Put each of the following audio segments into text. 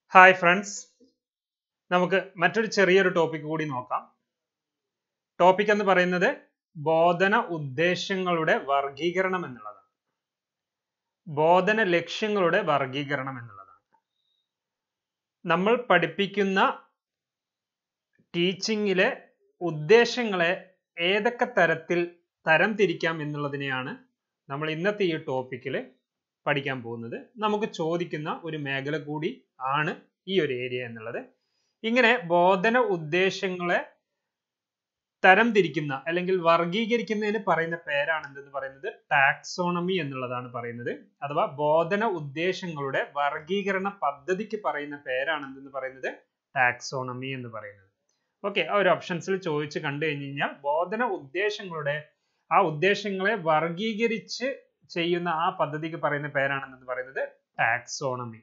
hi friends നമുക്ക് മറ്റൊരു ചെറിയൊരു ടോപ്പിക് കൂടി നോക്കാം ടോപ്പിക് എന്ന് പറയുന്നത് ബോധന ഉദ്ദേശങ്ങളുടെ വർഗീകരണം എന്നുള്ളതാണ് ബോധന ലക്ഷ്യങ്ങളുടെ വർഗീകരണം എന്നുള്ളതാണ് നമ്മൾ പഠിപ്പിക്കുന്ന ടീച്ചിങ്ങിലെ ഉദ്ദേശങ്ങളെ ഏതൊക്കെ തരത്തിൽ തരം തിരിക്കാം എന്നുള്ളതിനെയാണ് നമ്മൾ ഇന്നത്തെ ഈ ടോപ്പിക്കിൽ പഠിക്കാൻ പോകുന്നത് നമുക്ക് ചോദിക്കുന്ന ഒരു മേഖല കൂടി ആണ് ഈ ഒരു ഏരിയ എന്നുള്ളത് ഇങ്ങനെ ബോധന ഉദ്ദേശങ്ങളെ തരം തിരിക്കുന്ന അല്ലെങ്കിൽ വർഗീകരിക്കുന്നതിന് പറയുന്ന പേരാണ് എന്തെന്ന് പറയുന്നത് ടാക്സോണമി എന്നുള്ളതാണ് പറയുന്നത് അഥവാ ബോധന ഉദ്ദേശങ്ങളുടെ വർഗീകരണ പദ്ധതിക്ക് പറയുന്ന പേരാണ് എന്തെന്ന് പറയുന്നത് ടാക്സോണമി എന്ന് പറയുന്നത് ഓക്കെ ആ ഒരു ഓപ്ഷൻസിൽ ചോദിച്ച് കണ്ടു കഴിഞ്ഞ് കഴിഞ്ഞാൽ ബോധന ഉദ്ദേശങ്ങളുടെ ആ ഉദ്ദേശങ്ങളെ വർഗീകരിച്ച് ചെയ്യുന്ന ആ പദ്ധതിക്ക് പറയുന്ന പേരാണെന്ന് പറയുന്നത് taxonomy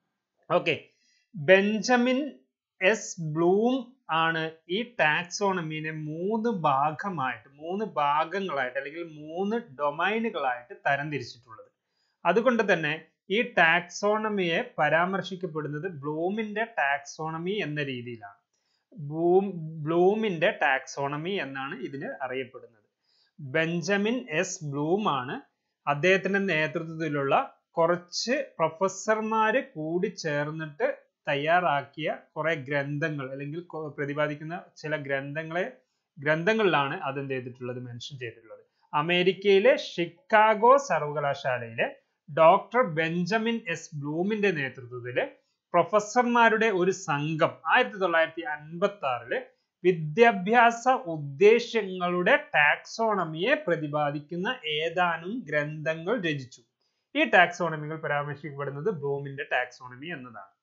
okay Benjamin S Bloom ആണ് ഈ ടാക്സോണമിനെ മൂന്ന് ഭാഗമായിട്ട് മൂന്ന് ഭാഗങ്ങളായിട്ട് അല്ലെങ്കിൽ മൂന്ന് ഡൊമൈനുകളായിട്ട് തരംതിരിച്ചിട്ടുള്ളത് അതുകൊണ്ട് തന്നെ ഈ ടാക്സോണമിയെ പരാമർശിക്കപ്പെടുന്നത് ബ്ലൂമിന്റെ ടാക്സോണമി എന്ന രീതിയിലാണ് ബ്ലൂം ബ്ലൂമിന്റെ ടാക്സോണമി എന്നാണ് ഇതിന് അറിയപ്പെടുന്നത് ബെഞ്ചമിൻ എസ് ബ്ലൂം ആണ് അദ്ദേഹത്തിന്റെ നേതൃത്വത്തിലുള്ള കുറച്ച് പ്രൊഫസർമാര് കൂടി ചേർന്നിട്ട് തയ്യാറാക്കിയ കുറെ ഗ്രന്ഥങ്ങൾ അല്ലെങ്കിൽ പ്രതിപാദിക്കുന്ന ചില ഗ്രന്ഥങ്ങളെ ഗ്രന്ഥങ്ങളിലാണ് അത് എന്ത് ചെയ്തിട്ടുള്ളത് മെൻഷൻ ചെയ്തിട്ടുള്ളത് അമേരിക്കയിലെ ഷിക്കാഗോ സർവകലാശാലയിലെ ഡോക്ടർ ബെഞ്ചമിൻ എസ് ബ്ലൂമിന്റെ നേതൃത്വത്തില് പ്രൊഫസർമാരുടെ ഒരു സംഘം ആയിരത്തി തൊള്ളായിരത്തി അൻപത്തി ആറില് വിദ്യാഭ്യാസ ഉദ്ദേശ്യങ്ങളുടെ ടാക്സോണമിയെ പ്രതിപാദിക്കുന്ന ഏതാനും ഗ്രന്ഥങ്ങൾ രചിച്ചു ഈ ടാക്സോണമികൾ പരാമർശിക്കപ്പെടുന്നത് ബ്ലൂമിന്റെ ടാക്സോണമി എന്നതാണ്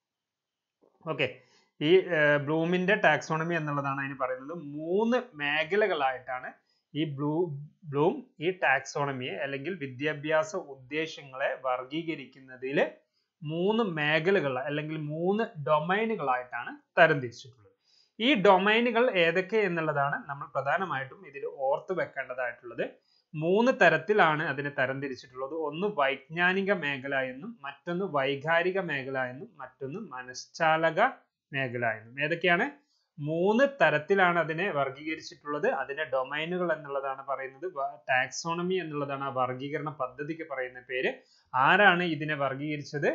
ഓക്കെ ഈ ബ്ലൂമിന്റെ ടാക്സോണമി എന്നുള്ളതാണ് അതിന് പറയുന്നത് മൂന്ന് മേഖലകളായിട്ടാണ് ഈ ബ്ലൂ ബ്ലൂം ഈ ടാക്സോണമിയെ അല്ലെങ്കിൽ വിദ്യാഭ്യാസ ഉദ്ദേശ്യങ്ങളെ വർഗീകരിക്കുന്നതിൽ മൂന്ന് മേഖലകൾ അല്ലെങ്കിൽ മൂന്ന് ഡൊമൈനുകളായിട്ടാണ് തരംതിരിച്ചിട്ടുള്ളത് ഈ ഡൊമൈനുകൾ ഏതൊക്കെ എന്നുള്ളതാണ് നമ്മൾ പ്രധാനമായിട്ടും ഇതിൽ ഓർത്ത് വെക്കേണ്ടതായിട്ടുള്ളത് മൂന്ന് തരത്തിലാണ് അതിനെ തരംതിരിച്ചിട്ടുള്ളത് ഒന്ന് വൈജ്ഞാനിക മേഖല എന്നും മറ്റൊന്ന് വൈകാരിക മേഖല എന്നും മറ്റൊന്ന് മനഃശാലക മേഖല എന്നും ഏതൊക്കെയാണ് മൂന്ന് തരത്തിലാണ് അതിനെ വർഗീകരിച്ചിട്ടുള്ളത് അതിന്റെ ഡൊമൈനുകൾ എന്നുള്ളതാണ് പറയുന്നത് ടാക്സോണമി എന്നുള്ളതാണ് ആ വർഗീകരണ പദ്ധതിക്ക് പറയുന്ന പേര് ആരാണ് ഇതിനെ വർഗീകരിച്ചത്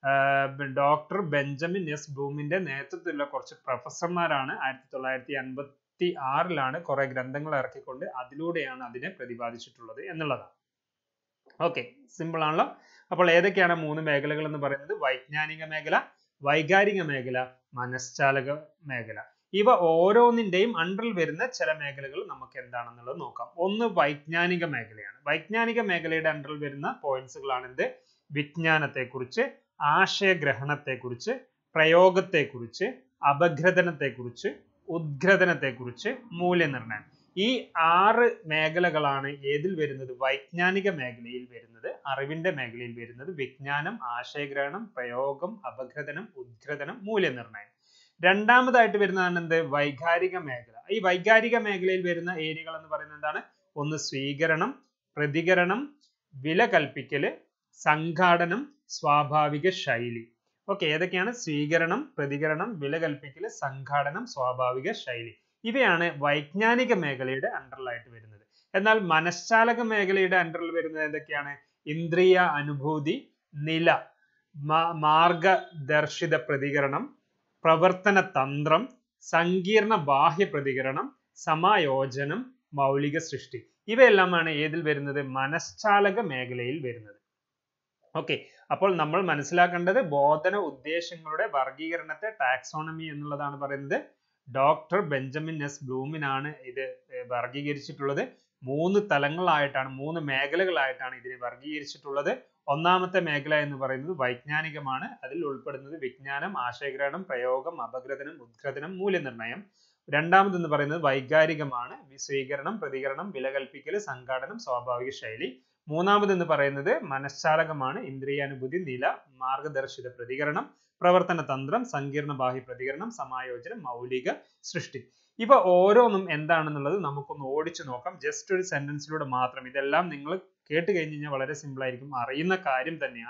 ഡോക്ടർ ബെഞ്ചമിൻ എസ് ബ്ലൂമിന്റെ നേതൃത്വത്തിലുള്ള കുറച്ച് പ്രൊഫസർമാരാണ് ആയിരത്തി തൊള്ളായിരത്തി അൻപത്തി ആറിലാണ് കുറെ ഗ്രന്ഥങ്ങൾ ഇറക്കിക്കൊണ്ട് അതിലൂടെയാണ് അതിനെ പ്രതിപാദിച്ചിട്ടുള്ളത് എന്നുള്ളതാണ് ഓക്കെ സിമ്പിൾ ആണല്ലോ അപ്പോൾ ഏതൊക്കെയാണ് മൂന്ന് മേഖലകൾ എന്ന് പറയുന്നത് വൈജ്ഞാനിക മേഖല വൈകാരിക മേഖല മനഃശാലക മേഖല ഇവ ഓരോന്നിന്റെയും അണ്ടറിൽ വരുന്ന ചില മേഖലകൾ നമുക്ക് എന്താണെന്നുള്ളത് നോക്കാം ഒന്ന് വൈജ്ഞാനിക മേഖലയാണ് വൈജ്ഞാനിക മേഖലയുടെ അണ്ടറിൽ വരുന്ന പോയിന്റ്സുകളാണ് എന്ത് വിജ്ഞാനത്തെക്കുറിച്ച് ആശയഗ്രഹണത്തെക്കുറിച്ച് പ്രയോഗത്തെക്കുറിച്ച് അപഗ്രഥനത്തെക്കുറിച്ച് ഉദ്ഗ്രഥനത്തെക്കുറിച്ച് മൂല്യനിർണ്ണയം ഈ ആറ് മേഖലകളാണ് ഏതിൽ വരുന്നത് വൈജ്ഞാനിക മേഖലയിൽ വരുന്നത് അറിവിന്റെ മേഖലയിൽ വരുന്നത് വിജ്ഞാനം ആശയഗ്രഹണം പ്രയോഗം അപഗ്രഥനം ഉദ്ഗ്രഥനം മൂല്യനിർണ്ണയം രണ്ടാമതായിട്ട് വരുന്നതാണ് എന്ത് വൈകാരിക മേഖല ഈ വൈകാരിക മേഖലയിൽ വരുന്ന ഏരിയകൾ എന്ന് പറയുന്നത് എന്താണ് ഒന്ന് സ്വീകരണം പ്രതികരണം വില കൽപ്പിക്കല് സംഘാടനം സ്വാഭാവിക ശൈലി ഓക്കെ ഏതൊക്കെയാണ് സ്വീകരണം പ്രതികരണം വില കൽപ്പിക്കല് സംഘാടനം സ്വാഭാവിക ശൈലി ഇവയാണ് വൈജ്ഞാനിക മേഖലയുടെ അണ്ടറിലായിട്ട് വരുന്നത് എന്നാൽ മനഃശാലക മേഖലയുടെ അണ്ടറിൽ വരുന്നത് ഏതൊക്കെയാണ് ഇന്ദ്രിയ അനുഭൂതി നില മാർഗദർശിത പ്രതികരണം പ്രവർത്തന തന്ത്രം സങ്കീർണ ബാഹ്യ പ്രതികരണം സമായോജനം മൗലിക സൃഷ്ടി ഇവയെല്ലാമാണ് ഏതിൽ വരുന്നത് മനഃശാലക മേഖലയിൽ വരുന്നത് ഓക്കെ അപ്പോൾ നമ്മൾ മനസ്സിലാക്കേണ്ടത് ബോധന ഉദ്ദേശങ്ങളുടെ വർഗീകരണത്തെ ടാക്സോണമി എന്നുള്ളതാണ് പറയുന്നത് ഡോക്ടർ ബെഞ്ചമിൻ എസ് ബ്ലൂമിനാണ് ഇത് വർഗീകരിച്ചിട്ടുള്ളത് മൂന്ന് തലങ്ങളായിട്ടാണ് മൂന്ന് മേഖലകളായിട്ടാണ് ഇതിനെ വർഗീകരിച്ചിട്ടുള്ളത് ഒന്നാമത്തെ മേഖല എന്ന് പറയുന്നത് വൈജ്ഞാനികമാണ് അതിൽ ഉൾപ്പെടുന്നത് വിജ്ഞാനം ആശയഗ്രഹണം പ്രയോഗം അപഗ്രഥനം ഉദ്ഗ്രഥനം മൂല്യനിർണ്ണയം രണ്ടാമത് എന്ന് പറയുന്നത് വൈകാരികമാണ് സ്വീകരണം പ്രതികരണം വില കൽപ്പിക്കൽ സംഘാടനം സ്വാഭാവിക ശൈലി മൂന്നാമത് എന്ന് പറയുന്നത് മനഃശാലകമാണ് ഇന്ദ്രിയാനുഭൂതി നില മാർഗദർശിത പ്രതികരണം പ്രവർത്തന തന്ത്രം സങ്കീർണ ബാഹ്യ പ്രതികരണം സമായോജനം മൗലിക സൃഷ്ടി ഇവ ഓരോന്നും എന്താണെന്നുള്ളത് നമുക്കൊന്ന് ഓടിച്ചു നോക്കാം ജസ്റ്റ് ഒരു സെന്റൻസിലൂടെ മാത്രം ഇതെല്ലാം നിങ്ങൾ കേട്ട് കഴിഞ്ഞ് കഴിഞ്ഞാൽ വളരെ സിമ്പിൾ ആയിരിക്കും അറിയുന്ന കാര്യം തന്നെയാണ്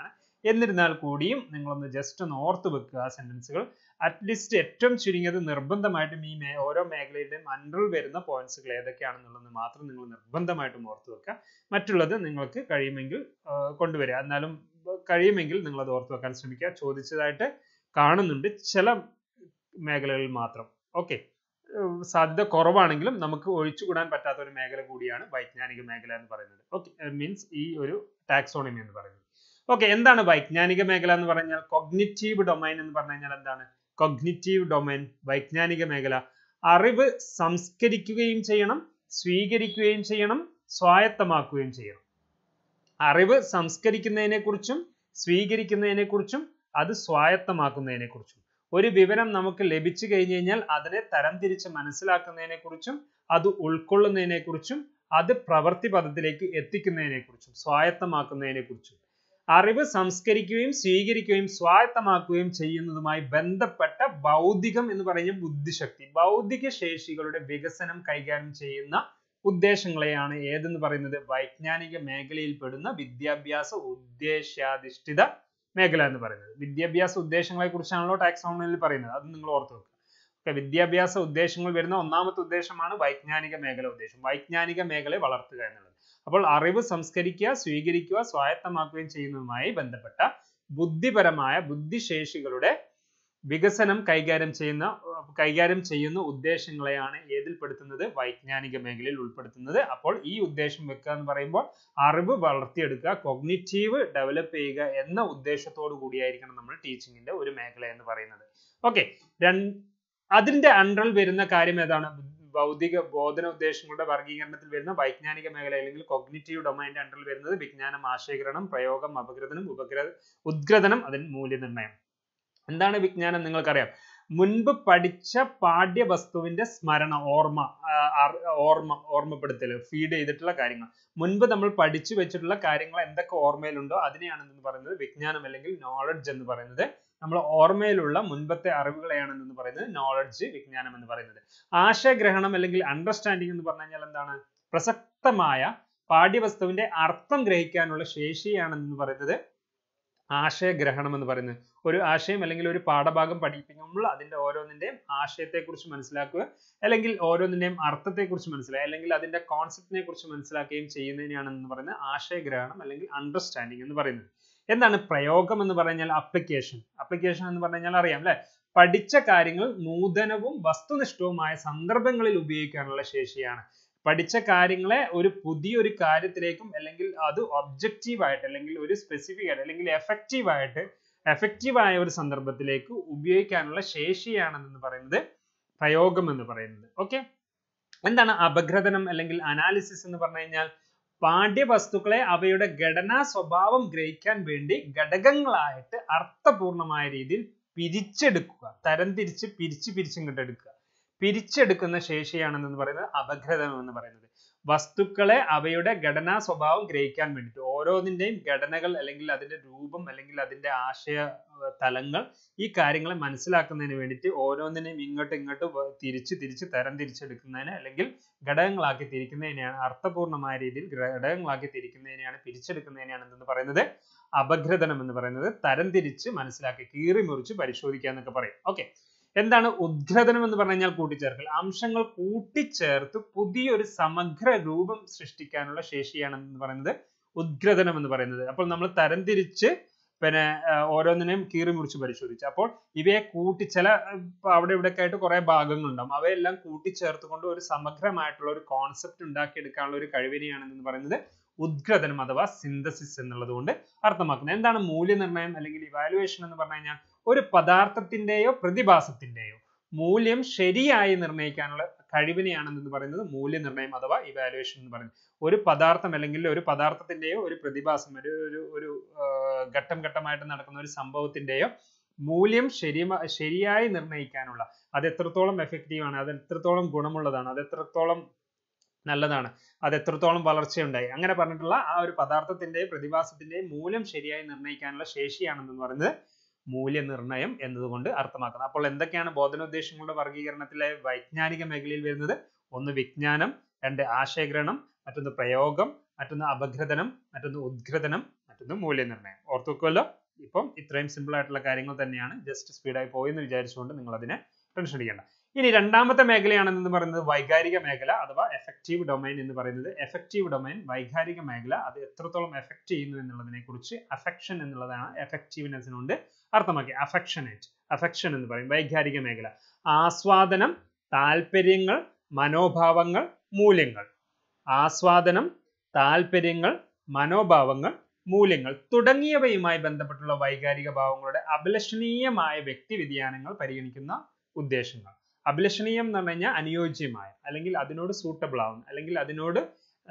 എന്നിരുന്നാൽ കൂടിയും നിങ്ങളൊന്ന് ജസ്റ്റ് ഒന്ന് ഓർത്ത് വെക്കുക ആ സെന്റൻസുകൾ അറ്റ്ലീസ്റ്റ് ഏറ്റവും ചുരുങ്ങിയത് നിർബന്ധമായിട്ടും ഈ മേ ഓരോ മേഖലയുടെയും അണ്ടറിൽ വരുന്ന പോയിന്റ്സുകൾ ഏതൊക്കെയാണെന്നുള്ളത് മാത്രം നിങ്ങൾ നിർബന്ധമായിട്ടും ഓർത്ത് വെക്കുക മറ്റുള്ളത് നിങ്ങൾക്ക് കഴിയുമെങ്കിൽ കൊണ്ടുവരിക എന്നാലും കഴിയുമെങ്കിൽ നിങ്ങൾ അത് ഓർത്ത് വെക്കാൻ ശ്രമിക്കുക ചോദിച്ചതായിട്ട് കാണുന്നുണ്ട് ചില മേഖലകളിൽ മാത്രം ഓക്കെ സാധ്യത കുറവാണെങ്കിലും നമുക്ക് ഒഴിച്ചുകൂടാൻ പറ്റാത്ത ഒരു മേഖല കൂടിയാണ് വൈജ്ഞാനിക മേഖല എന്ന് പറയുന്നത് ഓക്കെ മീൻസ് ഈ ഒരു ടാക്സോണമി എന്ന് പറയുന്നത് ഓക്കെ എന്താണ് വൈജ്ഞാനിക മേഖല എന്ന് പറഞ്ഞാൽ കൊഗ്നിറ്റീവ് ഡൊമൈൻ എന്ന് പറഞ്ഞു കഴിഞ്ഞാൽ എന്താണ് കൊഗ്നിറ്റീവ് ഡൊമൈൻ വൈജ്ഞാനിക മേഖല അറിവ് സംസ്കരിക്കുകയും ചെയ്യണം സ്വീകരിക്കുകയും ചെയ്യണം സ്വായത്തമാക്കുകയും ചെയ്യണം അറിവ് സംസ്കരിക്കുന്നതിനെ കുറിച്ചും സ്വീകരിക്കുന്നതിനെ കുറിച്ചും അത് സ്വായത്തമാക്കുന്നതിനെ കുറിച്ചും ഒരു വിവരം നമുക്ക് ലഭിച്ചു കഴിഞ്ഞു കഴിഞ്ഞാൽ അതിനെ തരംതിരിച്ച് മനസ്സിലാക്കുന്നതിനെ കുറിച്ചും അത് ഉൾക്കൊള്ളുന്നതിനെ കുറിച്ചും അത് പ്രവൃത്തി പദത്തിലേക്ക് എത്തിക്കുന്നതിനെ കുറിച്ചും സ്വായത്തമാക്കുന്നതിനെ കുറിച്ചും അറിവ് സംസ്കരിക്കുകയും സ്വീകരിക്കുകയും സ്വായത്തമാക്കുകയും ചെയ്യുന്നതുമായി ബന്ധപ്പെട്ട ബൗദ്ധികം എന്ന് പറയുന്ന ബുദ്ധിശക്തി ബൗദ്ധിക ശേഷികളുടെ വികസനം കൈകാര്യം ചെയ്യുന്ന ഉദ്ദേശങ്ങളെയാണ് ഏതെന്ന് പറയുന്നത് വൈജ്ഞാനിക മേഖലയിൽ പെടുന്ന വിദ്യാഭ്യാസ ഉദ്ദേശ്യാധിഷ്ഠിത മേഖല എന്ന് പറയുന്നത് വിദ്യാഭ്യാസ ഉദ്ദേശങ്ങളെ കുറിച്ചാണല്ലോ ടാക്സോണമിയിൽ പറയുന്നത് അത് നിങ്ങൾ ഓർത്ത് വെക്കുക ഓക്കെ വിദ്യാഭ്യാസ ഉദ്ദേശങ്ങൾ വരുന്ന ഒന്നാമത്തെ ഉദ്ദേശമാണ് വൈജ്ഞാനിക മേഖല ഉദ്ദേശം വൈജ്ഞാനിക മേഖലയെ വളർത്തുക എന്നുള്ളത് അപ്പോൾ അറിവ് സംസ്കരിക്കുക സ്വീകരിക്കുക സ്വായത്തമാക്കുകയും ചെയ്യുന്നതുമായി ബന്ധപ്പെട്ട ബുദ്ധിപരമായ ബുദ്ധിശേഷികളുടെ വികസനം കൈകാര്യം ചെയ്യുന്ന കൈകാര്യം ചെയ്യുന്ന ഉദ്ദേശങ്ങളെയാണ് ഏതിൽ പെടുത്തുന്നത് വൈജ്ഞാനിക മേഖലയിൽ ഉൾപ്പെടുത്തുന്നത് അപ്പോൾ ഈ ഉദ്ദേശം വെക്കുക എന്ന് പറയുമ്പോൾ അറിവ് വളർത്തിയെടുക്കുക കൊഗ്നിറ്റീവ് ഡെവലപ്പ് ചെയ്യുക എന്ന ഉദ്ദേശത്തോടു കൂടിയായിരിക്കണം നമ്മൾ ടീച്ചിങ്ങിന്റെ ഒരു മേഖല എന്ന് പറയുന്നത് ഓക്കെ അതിന്റെ അണ്ടറിൽ വരുന്ന കാര്യം ഏതാണ് ഭൗതിക ബോധന ഉദ്ദേശങ്ങളുടെ വർഗീകരണത്തിൽ വരുന്ന വൈജ്ഞാനിക മേഖല അല്ലെങ്കിൽ കൊഗ്നിറ്റീവ് ഡൊമൈൻ്റെ അണ്ടറിൽ വരുന്നത് വിജ്ഞാനം ആശയഗ്രഹണം പ്രയോഗം അപഗ്രഥനം ഉപഗ്ര ഉദ്ഗ്രഥനം അതിന് മൂല്യനിർണ്ണയം എന്താണ് വിജ്ഞാനം നിങ്ങൾക്കറിയാം മുൻപ് പഠിച്ച പാഠ്യവസ്തുവിന്റെ സ്മരണ ഓർമ്മ ഓർമ്മ ഓർമ്മപ്പെടുത്തൽ ഫീഡ് ചെയ്തിട്ടുള്ള കാര്യങ്ങൾ മുൻപ് നമ്മൾ പഠിച്ചു വെച്ചിട്ടുള്ള കാര്യങ്ങൾ എന്തൊക്കെ ഓർമ്മയിലുണ്ടോ അതിനെയാണ് എന്ന് പറയുന്നത് വിജ്ഞാനം അല്ലെങ്കിൽ നോളജ് എന്ന് പറയുന്നത് നമ്മൾ ഓർമ്മയിലുള്ള മുൻപത്തെ അറിവുകളെയാണ് എന്ന് പറയുന്നത് നോളജ് വിജ്ഞാനം എന്ന് പറയുന്നത് ആശയഗ്രഹണം അല്ലെങ്കിൽ അണ്ടർസ്റ്റാൻഡിങ് എന്ന് പറഞ്ഞു കഴിഞ്ഞാൽ എന്താണ് പ്രസക്തമായ പാഠ്യവസ്തുവിന്റെ അർത്ഥം ഗ്രഹിക്കാനുള്ള ശേഷിയാണെന്ന് പറയുന്നത് ആശയഗ്രഹണം എന്ന് പറയുന്നത് ഒരു ആശയം അല്ലെങ്കിൽ ഒരു പാഠഭാഗം പഠിപ്പിക്കുമ്പോൾ അതിന്റെ ഓരോന്നിന്റെയും ആശയത്തെക്കുറിച്ച് മനസ്സിലാക്കുക അല്ലെങ്കിൽ ഓരോന്നിന്റെയും അർത്ഥത്തെക്കുറിച്ച് മനസ്സിലാക്കുക അല്ലെങ്കിൽ അതിന്റെ കോൺസെപ്റ്റിനെ കുറിച്ച് മനസ്സിലാക്കുകയും ചെയ്യുന്നതിനെയാണ് എന്ന് പറയുന്നത് ആശയഗ്രഹണം അല്ലെങ്കിൽ അണ്ടർസ്റ്റാൻഡിങ് എന്ന് പറയുന്നത് എന്താണ് പ്രയോഗം എന്ന് പറഞ്ഞാൽ അപ്ലിക്കേഷൻ അപ്ലിക്കേഷൻ എന്ന് പറഞ്ഞു കഴിഞ്ഞാൽ അറിയാം അല്ലെ പഠിച്ച കാര്യങ്ങൾ നൂതനവും വസ്തുനിഷ്ഠവുമായ സന്ദർഭങ്ങളിൽ ഉപയോഗിക്കാനുള്ള ശേഷിയാണ് പഠിച്ച കാര്യങ്ങളെ ഒരു പുതിയൊരു കാര്യത്തിലേക്കും അല്ലെങ്കിൽ അത് ഒബ്ജക്റ്റീവ് ആയിട്ട് അല്ലെങ്കിൽ ഒരു സ്പെസിഫിക് ആയിട്ട് അല്ലെങ്കിൽ എഫക്റ്റീവ് ആയിട്ട് എഫക്റ്റീവ് ആയ ഒരു സന്ദർഭത്തിലേക്ക് ഉപയോഗിക്കാനുള്ള ശേഷിയാണെന്ന് പറയുന്നത് പ്രയോഗം എന്ന് പറയുന്നത് ഓക്കെ എന്താണ് അപഗ്രഥനം അല്ലെങ്കിൽ അനാലിസിസ് എന്ന് പറഞ്ഞു കഴിഞ്ഞാൽ പാഠ്യവസ്തുക്കളെ അവയുടെ ഘടനാ സ്വഭാവം ഗ്രഹിക്കാൻ വേണ്ടി ഘടകങ്ങളായിട്ട് അർത്ഥപൂർണമായ രീതിയിൽ പിരിച്ചെടുക്കുക തരംതിരിച്ച് പിരിച്ച് പിരിച്ചിങ്ങോട്ട് എടുക്കുക പിരിച്ചെടുക്കുന്ന ശേഷിയാണെന്ന് പറയുന്നത് അപഗ്രഥനം എന്ന് പറയുന്നത് വസ്തുക്കളെ അവയുടെ ഘടനാ സ്വഭാവം ഗ്രഹിക്കാൻ വേണ്ടിയിട്ട് ഓരോന്നിന്റെയും ഘടനകൾ അല്ലെങ്കിൽ അതിന്റെ രൂപം അല്ലെങ്കിൽ അതിന്റെ ആശയ തലങ്ങൾ ഈ കാര്യങ്ങളെ മനസ്സിലാക്കുന്നതിന് വേണ്ടിയിട്ട് ഓരോന്നിനെയും ഇങ്ങോട്ടും ഇങ്ങോട്ടും തിരിച്ച് തിരിച്ച് തരം തിരിച്ചെടുക്കുന്നതിന് അല്ലെങ്കിൽ ഘടകങ്ങളാക്കി തിരിക്കുന്നതിനെയാണ് അർത്ഥപൂർണമായ രീതിയിൽ ഘടകങ്ങളാക്കി തിരിക്കുന്നതിനെയാണ് പിരിച്ചെടുക്കുന്നതിനെയാണ് എന്തെന്ന് പറയുന്നത് അപഗ്രഥനം എന്ന് പറയുന്നത് തരം തിരിച്ച് മനസ്സിലാക്കി കീറി മുറിച്ച് പരിശോധിക്കുക എന്നൊക്കെ പറയും ഓക്കെ എന്താണ് ഉദ്ഗ്രഥനം എന്ന് പറഞ്ഞു കഴിഞ്ഞാൽ കൂട്ടിച്ചേർക്കൽ അംശങ്ങൾ കൂട്ടിച്ചേർത്ത് പുതിയൊരു സമഗ്ര രൂപം സൃഷ്ടിക്കാനുള്ള ശേഷിയാണ് എന്ന് പറയുന്നത് ഉദ്ഗ്രഥനം എന്ന് പറയുന്നത് അപ്പോൾ നമ്മൾ തരംതിരിച്ച് പിന്നെ ഓരോന്നിനെയും കീറി മുറിച്ച് പരിശോധിച്ചു അപ്പോൾ ഇവയെ കൂട്ടി ചില അവിടെ ഇവിടെ ആയിട്ട് കുറെ ഭാഗങ്ങൾ ഉണ്ടാവും അവയെല്ലാം കൂട്ടിച്ചേർത്തുകൊണ്ട് ഒരു സമഗ്രമായിട്ടുള്ള ഒരു കോൺസെപ്റ്റ് ഉണ്ടാക്കിയെടുക്കാനുള്ള ഒരു കഴിവിനെയാണ് എന്ന് പറയുന്നത് ഉദ്ഗ്രഥനം അഥവാ സിന്തസിസ് എന്നുള്ളത് കൊണ്ട് അർത്ഥമാക്കുന്നത് എന്താണ് മൂല്യനിർണ്ണയം അല്ലെങ്കിൽ ഇവാലുവേഷൻ എന്ന് പറഞ്ഞു കഴിഞ്ഞാൽ ഒരു പദാർത്ഥത്തിന്റെയോ പ്രതിഭാസത്തിന്റെയോ മൂല്യം ശരിയായി നിർണ്ണയിക്കാനുള്ള കഴിവിനെയാണ് എന്ന് പറയുന്നത് മൂല്യനിർണ്ണയം അഥവാ ഇവാലുവേഷൻ എന്ന് പറയുന്നത് ഒരു പദാർത്ഥം അല്ലെങ്കിൽ ഒരു പദാർത്ഥത്തിന്റെയോ ഒരു പ്രതിഭാസം ഒരു ഒരു ഒരു ഘട്ടം ഘട്ടമായിട്ട് നടക്കുന്ന ഒരു സംഭവത്തിന്റെയോ മൂല്യം ശരി ശരിയായി നിർണ്ണയിക്കാനുള്ള അത് എത്രത്തോളം എഫക്റ്റീവ് ആണ് അത് എത്രത്തോളം ഗുണമുള്ളതാണ് അത് എത്രത്തോളം നല്ലതാണ് അത് എത്രത്തോളം വളർച്ചയുണ്ടായി അങ്ങനെ പറഞ്ഞിട്ടുള്ള ആ ഒരു പദാർത്ഥത്തിന്റെയും പ്രതിഭാസത്തിന്റെയും മൂല്യം ശരിയായി നിർണ്ണയിക്കാനുള്ള ശേഷിയാണെന്ന് പറയുന്നത് മൂല്യനിർണ്ണയം എന്നതുകൊണ്ട് അർത്ഥമാക്കുന്നത് അപ്പോൾ എന്തൊക്കെയാണ് ബോധനോദ്ദേശങ്ങളുടെ വർഗീകരണത്തിലെ വൈജ്ഞാനിക മേഖലയിൽ വരുന്നത് ഒന്ന് വിജ്ഞാനം രണ്ട് ആശയഗ്രഹണം മറ്റൊന്ന് പ്രയോഗം മറ്റൊന്ന് അപഗ്രഥനം മറ്റൊന്ന് ഉദ്ഗ്രഥനം മറ്റൊന്ന് മൂല്യനിർണ്ണയം ഓർത്തു വെക്കുമല്ലോ ഇപ്പം ഇത്രയും സിമ്പിൾ ആയിട്ടുള്ള കാര്യങ്ങൾ തന്നെയാണ് ജസ്റ്റ് സ്പീഡായി പോയെന്ന് വിചാരിച്ചുകൊണ്ട് നിങ്ങൾ അതിനെ ടെൻഷൻ അടിക്കേണ്ട ഇനി രണ്ടാമത്തെ മേഖലയാണെന്ന് പറയുന്നത് വൈകാരിക മേഖല അഥവാ എഫക്റ്റീവ് ഡൊമൈൻ എന്ന് പറയുന്നത് എഫക്റ്റീവ് ഡൊമൈൻ വൈകാരിക മേഖല അത് എത്രത്തോളം എഫക്ട് ചെയ്യുന്നു എന്നുള്ളതിനെ കുറിച്ച് അഫെക്ഷൻ എന്നുള്ളതാണ് എഫക്റ്റീവ്നെസ്സിനുണ്ട് അർത്ഥമാക്കി അഫെക്ഷനേറ്റ് അഫെക്ഷൻ എന്ന് പറയും വൈകാരിക മേഖല ആസ്വാദനം താല്പര്യങ്ങൾ മനോഭാവങ്ങൾ മൂല്യങ്ങൾ ആസ്വാദനം താല്പര്യങ്ങൾ മനോഭാവങ്ങൾ മൂല്യങ്ങൾ തുടങ്ങിയവയുമായി ബന്ധപ്പെട്ടുള്ള വൈകാരിക ഭാവങ്ങളുടെ അഭിലഷണീയമായ വ്യക്തി വ്യതിയാനങ്ങൾ പരിഗണിക്കുന്ന ഉദ്ദേശങ്ങൾ അഭിലഷണീയം എന്ന് പറഞ്ഞു കഴിഞ്ഞാൽ അനുയോജ്യമായ അല്ലെങ്കിൽ അതിനോട് സൂട്ടബിൾ ആവുന്ന അല്ലെങ്കിൽ അതിനോട്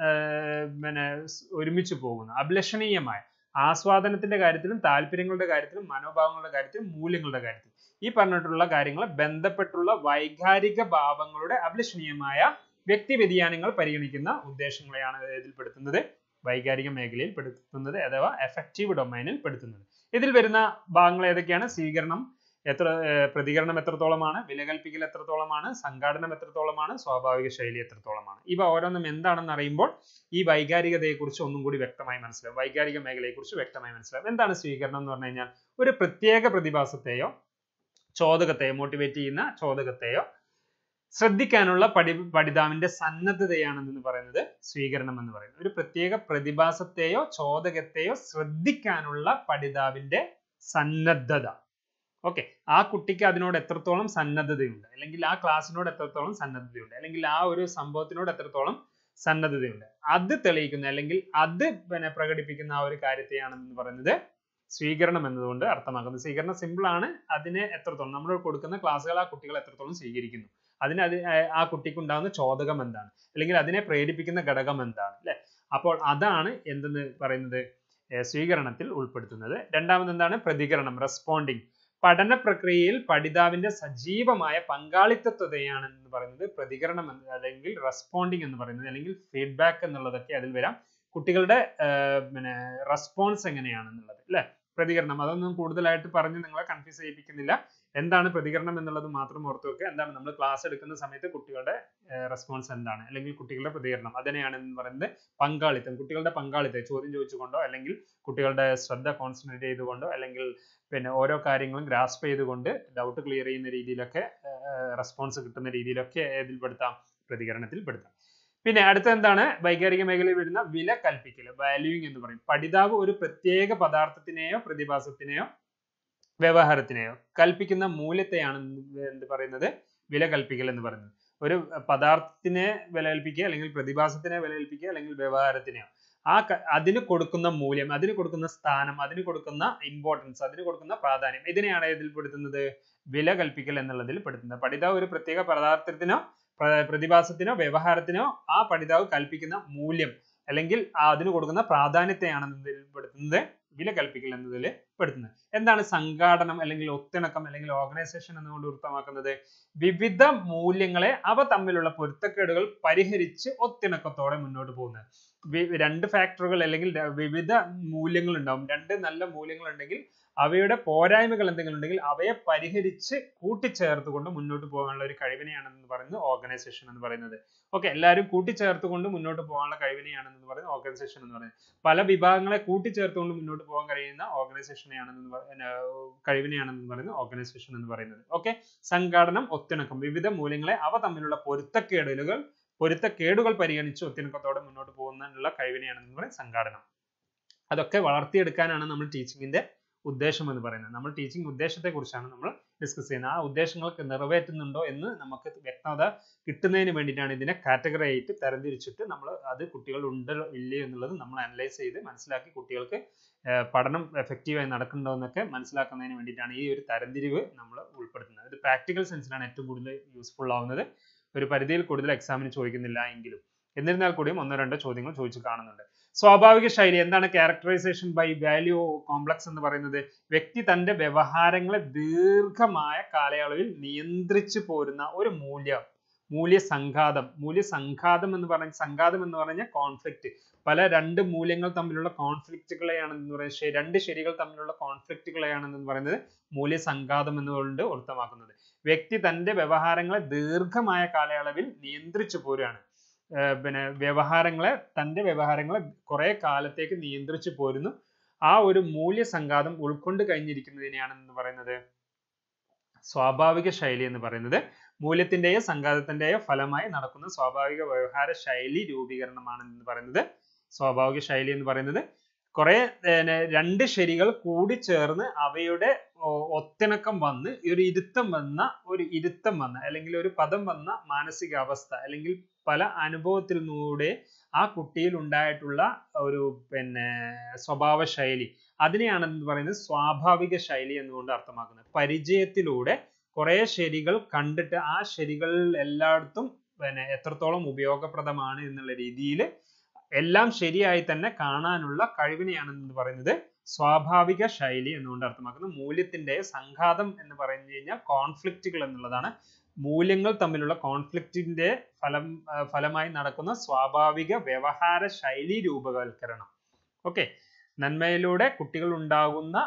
പിന്നെ ഒരുമിച്ച് പോകുന്ന അഭിലഷണീയമായ ആസ്വാദനത്തിന്റെ കാര്യത്തിലും താല്പര്യങ്ങളുടെ കാര്യത്തിലും മനോഭാവങ്ങളുടെ കാര്യത്തിലും മൂല്യങ്ങളുടെ കാര്യത്തിലും ഈ പറഞ്ഞിട്ടുള്ള കാര്യങ്ങൾ ബന്ധപ്പെട്ടുള്ള വൈകാരിക ഭാവങ്ങളുടെ അഭിലഷണീയമായ വ്യക്തി വ്യതിയാനങ്ങൾ പരിഗണിക്കുന്ന ഉദ്ദേശങ്ങളെയാണ് ഇതിൽ പെടുത്തുന്നത് വൈകാരിക മേഖലയിൽ പെടുത്തുന്നത് അഥവാ എഫക്റ്റീവ് ഡൊമൈനിൽ പെടുത്തുന്നത് ഇതിൽ വരുന്ന ഭാഗങ്ങൾ ഏതൊക്കെയാണ് സ്വീകരണം എത്ര പ്രതികരണം എത്രത്തോളമാണ് വിലകൽപ്പിക്കൽ എത്രത്തോളമാണ് സംഘാടനം എത്രത്തോളമാണ് സ്വാഭാവിക ശൈലി എത്രത്തോളമാണ് ഇവ ഓരോന്നും എന്താണെന്ന് അറിയുമ്പോൾ ഈ വൈകാരികതയെക്കുറിച്ച് ഒന്നും കൂടി വ്യക്തമായി മനസ്സിലാവും വൈകാരിക മേഖലയെക്കുറിച്ച് വ്യക്തമായി മനസ്സിലാവും എന്താണ് സ്വീകരണം എന്ന് പറഞ്ഞു കഴിഞ്ഞാൽ ഒരു പ്രത്യേക പ്രതിഭാസത്തെയോ ചോദകത്തെയോ മോട്ടിവേറ്റ് ചെയ്യുന്ന ചോദകത്തെയോ ശ്രദ്ധിക്കാനുള്ള പഠി പഠിതാവിന്റെ സന്നദ്ധതയാണെന്ന് പറയുന്നത് സ്വീകരണം എന്ന് പറയുന്നത് ഒരു പ്രത്യേക പ്രതിഭാസത്തെയോ ചോദകത്തെയോ ശ്രദ്ധിക്കാനുള്ള പഠിതാവിന്റെ സന്നദ്ധത ഓക്കെ ആ കുട്ടിക്ക് അതിനോട് എത്രത്തോളം സന്നദ്ധതയുണ്ട് അല്ലെങ്കിൽ ആ ക്ലാസ്സിനോട് എത്രത്തോളം സന്നദ്ധതയുണ്ട് അല്ലെങ്കിൽ ആ ഒരു സംഭവത്തിനോട് എത്രത്തോളം സന്നദ്ധതയുണ്ട് അത് തെളിയിക്കുന്ന അല്ലെങ്കിൽ അത് പിന്നെ പ്രകടിപ്പിക്കുന്ന ആ ഒരു കാര്യത്തെയാണെന്ന് പറയുന്നത് സ്വീകരണം എന്നതുകൊണ്ട് അർത്ഥമാക്കുന്നത് സ്വീകരണം സിമ്പിൾ ആണ് അതിനെ എത്രത്തോളം നമ്മൾ കൊടുക്കുന്ന ക്ലാസ്സുകൾ ആ കുട്ടികൾ എത്രത്തോളം സ്വീകരിക്കുന്നു അതിന് അത് ആ കുട്ടിക്ക് ഉണ്ടാകുന്ന ചോദകം എന്താണ് അല്ലെങ്കിൽ അതിനെ പ്രേരിപ്പിക്കുന്ന ഘടകം എന്താണ് അല്ലെ അപ്പോൾ അതാണ് എന്തെന്ന് പറയുന്നത് സ്വീകരണത്തിൽ ഉൾപ്പെടുത്തുന്നത് രണ്ടാമത് എന്താണ് പ്രതികരണം റെസ്പോണ്ടിങ് പഠന പ്രക്രിയയിൽ പഠിതാവിന്റെ സജീവമായ പങ്കാളിത്തത്വതയാണ് എന്ന് പറയുന്നത് പ്രതികരണം എന്ന് അല്ലെങ്കിൽ റെസ്പോണ്ടിങ് എന്ന് പറയുന്നത് അല്ലെങ്കിൽ ഫീഡ്ബാക്ക് എന്നുള്ളതൊക്കെ അതിൽ വരാം കുട്ടികളുടെ പിന്നെ റെസ്പോൺസ് എങ്ങനെയാണെന്നുള്ളത് അല്ലെ പ്രതികരണം അതൊന്നും കൂടുതലായിട്ട് പറഞ്ഞ് നിങ്ങളെ കൺഫ്യൂസ് ചെയ്യിപ്പിക്കുന്നില്ല എന്താണ് പ്രതികരണം എന്നുള്ളത് മാത്രം ഓർത്ത് വെക്കുക എന്താണ് നമ്മൾ ക്ലാസ് എടുക്കുന്ന സമയത്ത് കുട്ടികളുടെ റെസ്പോൺസ് എന്താണ് അല്ലെങ്കിൽ കുട്ടികളുടെ പ്രതികരണം അതിനെയാണ് എന്ന് പറയുന്നത് പങ്കാളിത്തം കുട്ടികളുടെ പങ്കാളിത്തം ചോദ്യം ചോദിച്ചുകൊണ്ടോ അല്ലെങ്കിൽ കുട്ടികളുടെ ശ്രദ്ധ കോൺസെൻട്രേറ്റ് ചെയ്തുകൊണ്ടോ അല്ലെങ്കിൽ പിന്നെ ഓരോ കാര്യങ്ങളും ഗ്രാസ്പ് ചെയ്തുകൊണ്ട് ഡൗട്ട് ക്ലിയർ ചെയ്യുന്ന രീതിയിലൊക്കെ റെസ്പോൺസ് കിട്ടുന്ന രീതിയിലൊക്കെ ഏതിൽ പെടുത്താം പ്രതികരണത്തിൽ പെടുത്താം പിന്നെ അടുത്ത എന്താണ് വൈകാരിക മേഖലയിൽ വരുന്ന വില കൽപ്പിക്കൽ വാല്യൂയിങ് എന്ന് പറയും പഠിതാവ് ഒരു പ്രത്യേക പദാർത്ഥത്തിനെയോ പ്രതിഭാസത്തിനെയോ വ്യവഹാരത്തിനെയോ കൽപ്പിക്കുന്ന മൂല്യത്തെയാണ് എന്ത് പറയുന്നത് വില കൽപ്പിക്കൽ എന്ന് പറയുന്നത് ഒരു പദാർത്ഥത്തിനെ വില കൽപ്പിക്കുക അല്ലെങ്കിൽ പ്രതിഭാസത്തിനെ വില കൽപ്പിക്കുക അല്ലെങ്കിൽ വ്യവഹാരത്തിനെയോ ആ അതിന് കൊടുക്കുന്ന മൂല്യം അതിന് കൊടുക്കുന്ന സ്ഥാനം അതിന് കൊടുക്കുന്ന ഇമ്പോർട്ടൻസ് അതിന് കൊടുക്കുന്ന പ്രാധാന്യം ഇതിനെയാണ് ഇതിൽ പെടുത്തുന്നത് വില കൽപ്പിക്കൽ എന്നുള്ളതിൽ പെടുത്തുന്നത് പഠിതാവ് ഒരു പ്രത്യേക പദാർത്ഥത്തിനോ പ്രതിഭാസത്തിനോ വ്യവഹാരത്തിനോ ആ പഠിതാവ് കൽപ്പിക്കുന്ന മൂല്യം അല്ലെങ്കിൽ അതിന് കൊടുക്കുന്ന പ്രാധാന്യത്തെയാണ് ഇതിൽ പെടുത്തുന്നത് വില കൽപ്പിക്കൽ എന്നതിൽ പെടുത്തുന്നത് എന്താണ് സംഘാടനം അല്ലെങ്കിൽ ഒത്തിണക്കം അല്ലെങ്കിൽ ഓർഗനൈസേഷൻ എന്നുകൊണ്ട് വൃത്തമാക്കുന്നത് വിവിധ മൂല്യങ്ങളെ അവ തമ്മിലുള്ള പൊരുത്തക്കേടുകൾ പരിഹരിച്ച് ഒത്തിണക്കത്തോടെ മുന്നോട്ട് പോകുന്നത് രണ്ട് ഫാക്ടറുകൾ അല്ലെങ്കിൽ വിവിധ മൂല്യങ്ങൾ ഉണ്ടാവും രണ്ട് നല്ല മൂല്യങ്ങൾ ഉണ്ടെങ്കിൽ അവയുടെ പോരായ്മകൾ എന്തെങ്കിലും ഉണ്ടെങ്കിൽ അവയെ പരിഹരിച്ച് കൂട്ടിച്ചേർത്തുകൊണ്ട് മുന്നോട്ട് പോകാനുള്ള ഒരു കഴിവിനെയാണെന്ന് പറയുന്നത് ഓർഗനൈസേഷൻ എന്ന് പറയുന്നത് ഓക്കെ എല്ലാവരും കൂട്ടിച്ചേർത്തുകൊണ്ട് മുന്നോട്ട് പോകാനുള്ള കഴിവിനെയാണെന്ന് പറയുന്നത് ഓർഗനൈസേഷൻ എന്ന് പറയുന്നത് പല വിഭാഗങ്ങളെ കൂട്ടിച്ചേർത്തുകൊണ്ട് മുന്നോട്ട് പോകാൻ കഴിയുന്ന ഓർഗനൈസേഷനെയാണെന്ന് കഴിവിനെയാണെന്ന് പറയുന്നത് ഓർഗനൈസേഷൻ എന്ന് പറയുന്നത് ഓക്കെ സംഘാടനം ഒത്തിണക്കം വിവിധ മൂല്യങ്ങളെ അവ തമ്മിലുള്ള പൊരുത്തക്കേടലുകൾ പൊരുത്തക്കേടുകൾ പരിഗണിച്ച് ഒത്തിണക്കത്തോടെ മുന്നോട്ട് പോകുന്നതിനുള്ള കഴിവിനെയാണെന്ന് പറയുന്നത് സംഘാടനം അതൊക്കെ വളർത്തിയെടുക്കാനാണ് നമ്മൾ ടീച്ചിങ്ങിന്റെ ഉദ്ദേശം എന്ന് പറയുന്നത് നമ്മൾ ടീച്ചിങ് ഉദ്ദേശത്തെ കുറിച്ചാണ് നമ്മൾ ഡിസ്കസ് ചെയ്യുന്നത് ആ ഉദ്ദേശങ്ങൾക്ക് നിറവേറ്റുന്നുണ്ടോ എന്ന് നമുക്ക് വ്യക്തത കിട്ടുന്നതിന് വേണ്ടിയിട്ടാണ് ഇതിനെ കാറ്റഗറി ആയിട്ട് തരംതിരിച്ചിട്ട് നമ്മൾ അത് കുട്ടികൾ ഉണ്ടോ ഇല്ലയോ എന്നുള്ളത് നമ്മൾ അനലൈസ് ചെയ്ത് മനസ്സിലാക്കി കുട്ടികൾക്ക് പഠനം എഫക്റ്റീവായി നടക്കുന്നുണ്ടോ എന്നൊക്കെ മനസ്സിലാക്കുന്നതിന് വേണ്ടിയിട്ടാണ് ഈ ഒരു തരംതിരിവ് നമ്മൾ ഉൾപ്പെടുത്തുന്നത് ഇത് പ്രാക്ടിക്കൽ സെൻസിലാണ് ഏറ്റവും കൂടുതൽ യൂസ്ഫുൾ ആവുന്നത് ഒരു പരിധിയിൽ കൂടുതൽ എക്സാമിന് ചോദിക്കുന്നില്ല എങ്കിലും എന്നിരുന്നാൽ കൂടിയും ഒന്നോ രണ്ടോ ചോദ്യങ്ങൾ ചോദിച്ചു കാണുന്നുണ്ട് സ്വാഭാവിക ശൈലി എന്താണ് ക്യാരക്ടറൈസേഷൻ ബൈ വാല്യൂ കോംപ്ലക്സ് എന്ന് പറയുന്നത് വ്യക്തി തന്റെ വ്യവഹാരങ്ങളെ ദീർഘമായ കാലയളവിൽ നിയന്ത്രിച്ചു പോരുന്ന ഒരു മൂല്യം മൂല്യ സംഘാതം മൂല്യ സംഘാതം എന്ന് പറഞ്ഞ സംഘാതം എന്ന് പറഞ്ഞാൽ കോൺഫ്ലിക്റ്റ് പല രണ്ട് മൂല്യങ്ങൾ തമ്മിലുള്ള കോൺഫ്ലിക്റ്റുകളെയാണ് എന്ന് പറയുന്നത് രണ്ട് ശരികൾ തമ്മിലുള്ള കോൺഫ്ലിക്റ്റുകളെയാണ് പറയുന്നത് മൂല്യ സംഘാതം എന്നുകൊണ്ട് അർത്ഥമാക്കുന്നത് വ്യക്തി തന്റെ വ്യവഹാരങ്ങളെ ദീർഘമായ കാലയളവിൽ നിയന്ത്രിച്ചു പോരുകയാണ് പിന്നെ വ്യവഹാരങ്ങളെ തന്റെ വ്യവഹാരങ്ങളെ കുറെ കാലത്തേക്ക് നിയന്ത്രിച്ചു പോരുന്നു ആ ഒരു മൂല്യസംഘാതം ഉൾക്കൊണ്ട് കഴിഞ്ഞിരിക്കുന്നതിനെയാണ് എന്ന് പറയുന്നത് സ്വാഭാവിക ശൈലി എന്ന് പറയുന്നത് മൂല്യത്തിന്റെയോ സംഘാതത്തിന്റെയോ ഫലമായി നടക്കുന്ന സ്വാഭാവിക വ്യവഹാര ശൈലി രൂപീകരണമാണ് എന്ന് പറയുന്നത് സ്വാഭാവിക ശൈലി എന്ന് പറയുന്നത് കുറെ രണ്ട് ശരികൾ കൂടി ചേർന്ന് അവയുടെ ഒത്തിണക്കം വന്ന് ഒരു ഇരുത്തം വന്ന ഒരു ഇരുത്തം വന്ന അല്ലെങ്കിൽ ഒരു പദം വന്ന മാനസികാവസ്ഥ അല്ലെങ്കിൽ പല അനുഭവത്തിലൂടെ ആ കുട്ടിയിൽ ഉണ്ടായിട്ടുള്ള ഒരു പിന്നെ സ്വഭാവ ശൈലി അതിനെയാണ് എന്ന് പറയുന്നത് സ്വാഭാവിക ശൈലി എന്നുകൊണ്ട് അർത്ഥമാക്കുന്നത് പരിചയത്തിലൂടെ കുറെ ശരികൾ കണ്ടിട്ട് ആ ശരികൾ എല്ലായിടത്തും പിന്നെ എത്രത്തോളം ഉപയോഗപ്രദമാണ് എന്നുള്ള രീതിയിൽ എല്ലാം ശരിയായി തന്നെ കാണാനുള്ള കഴിവിനെയാണ് എന്ന് പറയുന്നത് സ്വാഭാവിക ശൈലി എന്നുകൊണ്ട് അർത്ഥമാക്കുന്നത് മൂല്യത്തിന്റെ സംഘാതം എന്ന് പറഞ്ഞു കഴിഞ്ഞാൽ കോൺഫ്ലിക്റ്റുകൾ എന്നുള്ളതാണ് മൂല്യങ്ങൾ തമ്മിലുള്ള കോൺഫ്ലിക്റ്റിന്റെ ഫലം ഫലമായി നടക്കുന്ന സ്വാഭാവിക വ്യവഹാര ശൈലി രൂപവൽക്കരണം ഓക്കെ നന്മയിലൂടെ കുട്ടികൾ ഉണ്ടാകുന്ന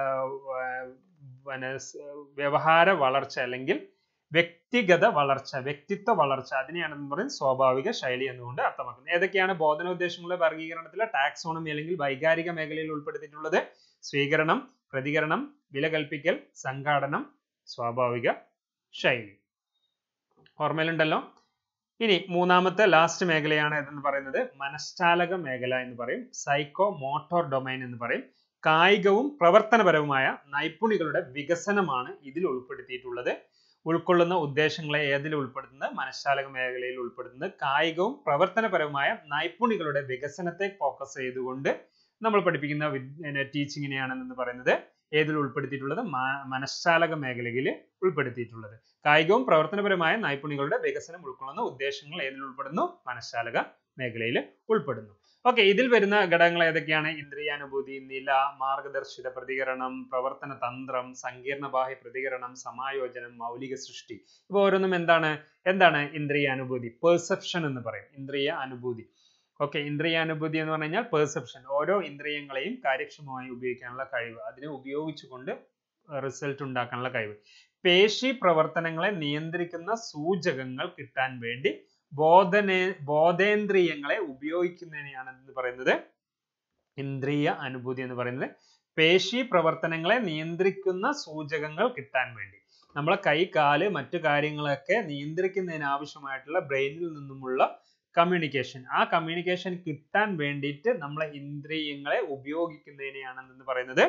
വ്യവഹാര വളർച്ച അല്ലെങ്കിൽ വ്യക്തിഗത വളർച്ച വ്യക്തിത്വ വളർച്ച അതിനെയാണ് എന്ന് പറയുന്നത് സ്വാഭാവിക ശൈലി എന്നുകൊണ്ട് അർത്ഥമാക്കുന്നത് ഏതൊക്കെയാണ് ബോധനോദ്ദേശങ്ങളുടെ വർഗീകരണത്തിലെ ടാക്സോണമി അല്ലെങ്കിൽ വൈകാരിക മേഖലയിൽ ഉൾപ്പെടുത്തിയിട്ടുള്ളത് സ്വീകരണം പ്രതികരണം വില കൽപ്പിക്കൽ സംഘാടനം സ്വാഭാവിക ശൈലി ഓർമ്മയിലുണ്ടല്ലോ ഇനി മൂന്നാമത്തെ ലാസ്റ്റ് മേഖലയാണ് എന്ന് പറയുന്നത് മനഃശാലക മേഖല എന്ന് പറയും സൈക്കോ മോട്ടോർ ഡൊമൈൻ എന്ന് പറയും കായികവും പ്രവർത്തനപരവുമായ നൈപുണികളുടെ വികസനമാണ് ഇതിൽ ഉൾപ്പെടുത്തിയിട്ടുള്ളത് ഉൾക്കൊള്ളുന്ന ഉദ്ദേശങ്ങളെ ഏതിൽ ഉൾപ്പെടുത്തുന്നത് മനഃശാലക മേഖലയിൽ ഉൾപ്പെടുത്തുന്നത് കായികവും പ്രവർത്തനപരവുമായ നൈപുണികളുടെ വികസനത്തെ ഫോക്കസ് ചെയ്തുകൊണ്ട് നമ്മൾ പഠിപ്പിക്കുന്ന ടീച്ചിങ്ങിനെയാണെന്ന് പറയുന്നത് ഏതിൽ ഉൾപ്പെടുത്തിയിട്ടുള്ളത് മനഃശാലക മേഖലയിൽ ഉൾപ്പെടുത്തിയിട്ടുള്ളത് കായികവും പ്രവർത്തനപരമായ നൈപുണികളുടെ വികസനം ഉൾക്കൊള്ളുന്ന ഉദ്ദേശങ്ങൾ ഏതിൽ ഉൾപ്പെടുന്നു മനഃശാലക മേഖലയിൽ ഉൾപ്പെടുന്നു ഓക്കെ ഇതിൽ വരുന്ന ഘടകങ്ങൾ ഏതൊക്കെയാണ് ഇന്ദ്രിയാനുഭൂതി നില മാർഗദർശിത പ്രതികരണം പ്രവർത്തന തന്ത്രം സങ്കീർണ ബാഹ്യ പ്രതികരണം സമായോജനം മൗലിക സൃഷ്ടി ഇവ ഓരോന്നും എന്താണ് എന്താണ് ഇന്ദ്രിയാനുഭൂതി പെർസെപ്ഷൻ എന്ന് പറയും ഇന്ദ്രിയ അനുഭൂതി ഓക്കെ ഇന്ദ്രിയാനുഭൂതി എന്ന് പറഞ്ഞു കഴിഞ്ഞാൽ പെർസെപ്ഷൻ ഓരോ ഇന്ദ്രിയങ്ങളെയും കാര്യക്ഷമമായി ഉപയോഗിക്കാനുള്ള കഴിവ് അതിനെ ഉപയോഗിച്ചുകൊണ്ട് റിസൾട്ട് ഉണ്ടാക്കാനുള്ള കഴിവ് പേശി പ്രവർത്തനങ്ങളെ നിയന്ത്രിക്കുന്ന സൂചകങ്ങൾ കിട്ടാൻ വേണ്ടി ബോധനേ ബോധേന്ദ്രിയങ്ങളെ ഉപയോഗിക്കുന്നതിനെയാണ് എന്ന് പറയുന്നത് ഇന്ദ്രിയ അനുഭൂതി എന്ന് പറയുന്നത് പേശി പ്രവർത്തനങ്ങളെ നിയന്ത്രിക്കുന്ന സൂചകങ്ങൾ കിട്ടാൻ വേണ്ടി നമ്മളെ കൈ കാല് മറ്റു കാര്യങ്ങളൊക്കെ നിയന്ത്രിക്കുന്നതിന് ആവശ്യമായിട്ടുള്ള ബ്രെയിനിൽ നിന്നുമുള്ള കമ്മ്യൂണിക്കേഷൻ ആ കമ്മ്യൂണിക്കേഷൻ കിട്ടാൻ വേണ്ടിയിട്ട് നമ്മളെ ഇന്ദ്രിയങ്ങളെ ഉപയോഗിക്കുന്നതിനെയാണ് എന്ന് പറയുന്നത്